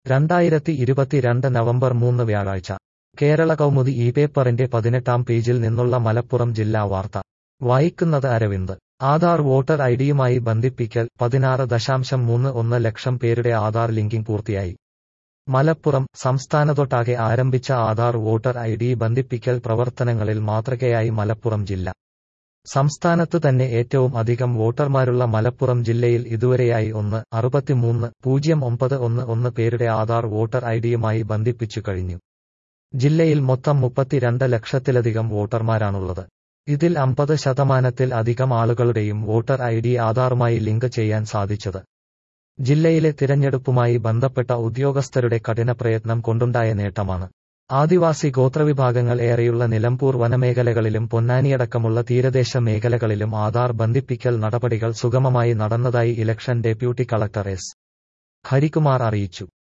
രണ്ടായിരത്തി ഇരുപത്തിരണ്ട് നവംബർ മൂന്ന് വ്യാഴാഴ്ച കേരള കൗമുദി ഈ പേപ്പറിന്റെ പതിനെട്ടാം പേജിൽ നിന്നുള്ള മലപ്പുറം ജില്ലാ വാർത്ത വായിക്കുന്നത് അരവിന്ദ് ആധാർ വോട്ടർ ഐഡിയുമായി ബന്ധിപ്പിക്കൽ പതിനാറ് ദശാംശം മൂന്ന് ഒന്ന് ലക്ഷം പേരുടെ ആധാർ ലിങ്കിംഗ് പൂർത്തിയായി മലപ്പുറം സംസ്ഥാനത്തൊട്ടാകെ ആരംഭിച്ച ആധാർ വോട്ടർ ഐ ഡി ബന്ധിപ്പിക്കൽ പ്രവർത്തനങ്ങളിൽ മാതൃകയായി മലപ്പുറം ജില്ല സംസ്ഥാനത്ത് തന്നെ ഏറ്റവും അധികം വോട്ടർമാരുള്ള മലപ്പുറം ജില്ലയിൽ ഇതുവരെയായി ഒന്ന് അറുപത്തിമൂന്ന് പൂജ്യം ഒമ്പത് ഒന്ന് ഒന്ന് പേരുടെ ആധാർ വോട്ടർ ഐഡിയുമായി ബന്ധിപ്പിച്ചു കഴിഞ്ഞു ജില്ലയിൽ മൊത്തം മുപ്പത്തിരണ്ട് ലക്ഷത്തിലധികം വോട്ടർമാരാണുള്ളത് ഇതിൽ അമ്പത് ശതമാനത്തിൽ അധികം ആളുകളുടെയും വോട്ടർ ഐ ഡി ആധാറുമായി ലിങ്ക് ചെയ്യാൻ സാധിച്ചത് ജില്ലയിലെ തിരഞ്ഞെടുപ്പുമായി ബന്ധപ്പെട്ട ഉദ്യോഗസ്ഥരുടെ കഠിനപ്രയത്നം കൊണ്ടുണ്ടായ നേട്ടമാണ് ആദിവാസി ഗോത്രവിഭാഗങ്ങൾ ഏറെയുള്ള നിലമ്പൂർ വനമേഖലകളിലും പൊന്നാനിയടക്കമുള്ള തീരദേശ മേഖലകളിലും ആധാർ ബന്ധിപ്പിക്കൽ നടപടികൾ സുഗമമായി നടന്നതായി election deputy collector S Harikumar അറിയിച്ചു